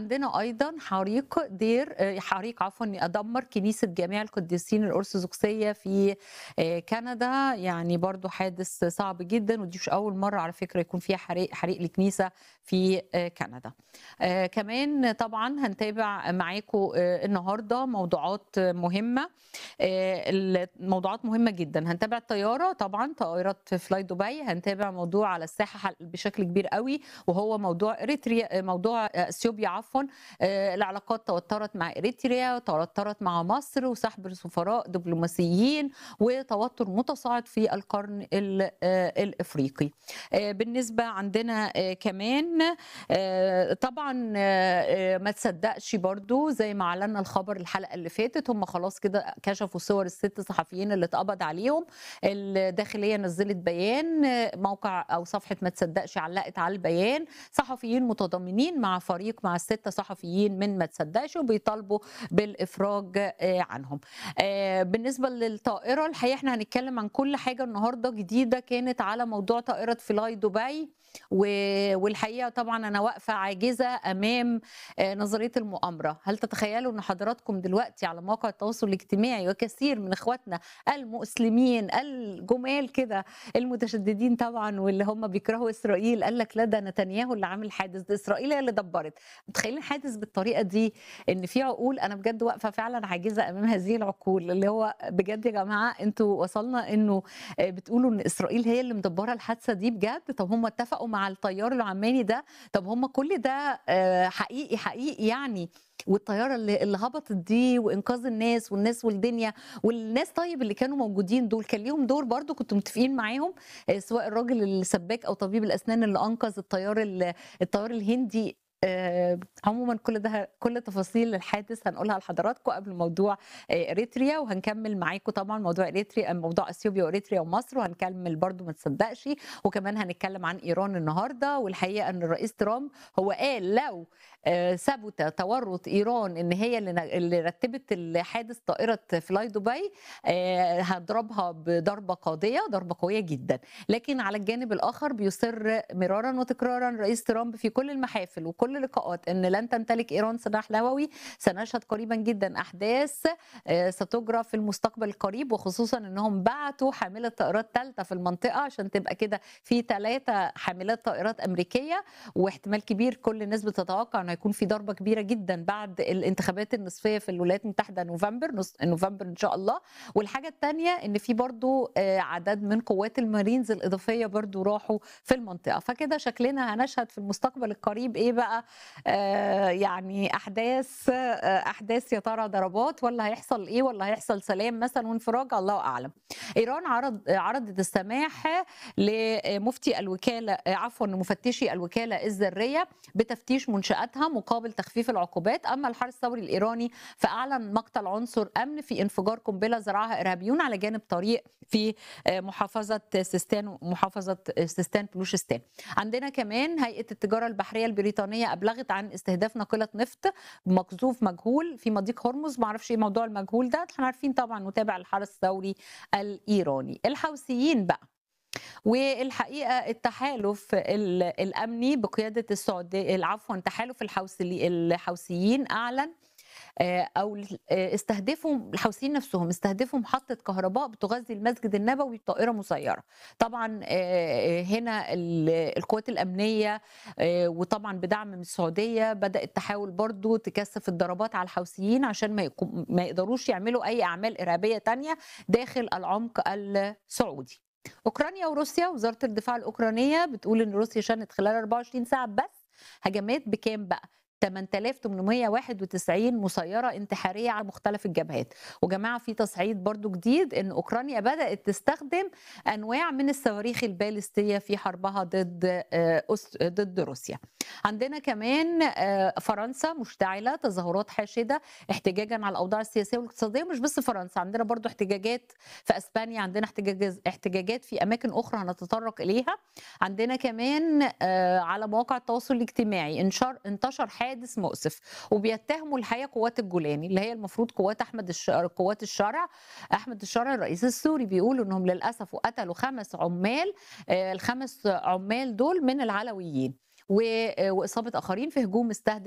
عندنا ايضا حريق دير آه، حريق عفوا دمر كنيسه جامع القديسين الارثوذكسيه في آه، كندا يعني برضو حادث صعب جدا ودي مش اول مره على فكره يكون فيها حريق حريق لكنيسه في آه، كندا آه، كمان طبعا هنتابع معاكم النهارده موضوعات مهمه آه، الموضوعات مهمه جدا هنتابع الطياره طبعا طائره فلاي دبي هنتابع موضوع على الساحه حل- بشكل كبير قوي وهو موضوع اريتريا موضوع اثيوبيا عفوا آه، العلاقات توترت مع اريتريا توترت مع مصر وسحب سفراء دبلوماسيين وتوتر متصاعد في القرن ال- آه، الافريقي آه، بالنسبه عندنا آه، كمان آه، طبعا آه، آه، ما تصدقش برضو زي ما اعلنا الخبر الحلقه اللي فاتت هم خلاص كده كشفوا صور الست صحفيين اللي اتقبض عليهم الداخليه نزلت بيان آه، موقع او صفحه ما تصدقش علقت على البيان صحفيين متضامنين مع فريق مع الستة صحفيين من ما تصدقش وبيطالبوا بالافراج آه، عنهم آه، بالنسبه للطائره الحقيقه احنا هنتكلم عن كل حاجه النهارده جديده كانت على موضوع طائره فلاي دبي و- والحقيقه طبعا انا واقفه عاجزه امام آه، نظريه المؤامره هل تتخيلوا ان حضراتكم دلوقتي على مواقع التواصل الاجتماعي وكثير من اخواتنا المسلمين الجمال كده المتشددين طبعا واللي هم بيكرهوا اسرائيل قال لك لا ده نتنياهو اللي عامل حادث ده اسرائيل هي اللي دبرت متخيلين حادث بالطريقه دي ان في عقول انا بجد واقفه فعلا عاجزه امام هذه العقول اللي هو بجد يا جماعه انتوا وصلنا انه آه، بتقولوا ان اسرائيل هي اللي مدبره الحادثه دي بجد طب هم اتفقوا مع الطيار العماني ده طب هم كل ده آه، حقيقي حقيقي يعني والطياره اللي, اللي هبطت دي وانقاذ الناس والناس والدنيا والناس طيب اللي كانوا موجودين دول كان ليهم دور برضو كنتوا متفقين معاهم آه، سواء الراجل السباك او طبيب الاسنان اللي انقذ الطيار ال- الطيار الهندي آه، عموما كل ده كل تفاصيل الحادث هنقولها لحضراتكم قبل موضوع آه، اريتريا وهنكمل معاكم طبعا موضوع اريتريا موضوع اثيوبيا واريتريا ومصر وهنكمل برضو ما تصدقش وكمان هنتكلم عن ايران النهارده والحقيقه ان الرئيس ترامب هو قال لو آه، ثبت تورط ايران ان هي اللي ن- اللي رتبت الحادث طائره فلاي دبي آه، هضربها بضربه قاضيه ضربه قويه جدا لكن على الجانب الاخر بيصر مرارا وتكرارا رئيس ترامب في كل المحافل وكل اللقاءات ان لن تمتلك ايران سلاح نووي سنشهد قريبا جدا احداث آه، ستجرى في المستقبل القريب وخصوصا انهم بعتوا حامله طائرات ثالثه في المنطقه عشان تبقى كده في ثلاثه حاملات طائرات امريكيه واحتمال كبير كل الناس بتتوقع انه هيكون في ضربه كبيره جدا بعد الانتخابات النصفيه في الولايات المتحده نوفمبر نص نوفمبر ان شاء الله والحاجه الثانيه ان في برضو آه، عدد من قوات المارينز الاضافيه برضو راحوا في المنطقه فكده شكلنا هنشهد في المستقبل القريب ايه بقى آه، يعني احداث آه، احداث يا ترى ضربات ولا هيحصل ايه ولا هيحصل سلام مثلا وانفراج الله اعلم ايران عرض عرضت السماح لمفتي الوكاله آه، عفوا مفتشي الوكاله الذريه بتفتيش منشاتها مقابل تخفيف العقوبات اما الحرس الثوري الايراني فاعلن مقتل عنصر امن في انفجار قنبله زرعها ارهابيون على جانب طريق في آه، محافظه سيستان محافظه سيستان بلوشستان عندنا كمان هيئه التجاره البحريه البريطانيه ابلغت عن استهداف ناقله نفط مقذوف مجهول في مضيق هرمز ما اعرفش ايه موضوع المجهول ده احنا عارفين طبعا متابع الحرس الثوري الايراني الحوثيين بقى والحقيقه التحالف ال- الامني بقياده السعوديه عفوا تحالف الحوثي الحوثيين اعلن آه، او آه، استهدفوا الحوثيين نفسهم استهدفوا محطه كهرباء بتغذي المسجد النبوي بطائره مسيره طبعا آه، هنا ال- القوات الامنيه آه، وطبعا بدعم من السعوديه بدات تحاول برضو تكثف الضربات على الحوثيين عشان ما يكون- ما يقدروش يعملوا اي اعمال ارهابيه تانية داخل العمق السعودي اوكرانيا وروسيا وزاره الدفاع الاوكرانيه بتقول ان روسيا شنت خلال 24 ساعه بس هجمات بكام بقى 8891 مسيرة انتحارية على مختلف الجبهات وجماعة في تصعيد برضو جديد ان اوكرانيا بدأت تستخدم انواع من الصواريخ البالستية في حربها ضد آه، أس- ضد روسيا عندنا كمان آه، فرنسا مشتعلة تظاهرات حاشدة احتجاجا على الاوضاع السياسية والاقتصادية مش بس فرنسا عندنا برضو احتجاجات في اسبانيا عندنا احتجاج احتجاجات في اماكن اخرى هنتطرق اليها عندنا كمان آه، على مواقع التواصل الاجتماعي انشر انتشر حادث مؤسف وبيتهموا الحقيقه قوات الجولاني اللي هي المفروض قوات احمد الش... قوات الشرع احمد الشرع الرئيس السوري بيقولوا انهم للاسف قتلوا خمس عمال آه، الخمس عمال دول من العلويين و- واصابه اخرين في هجوم استهدف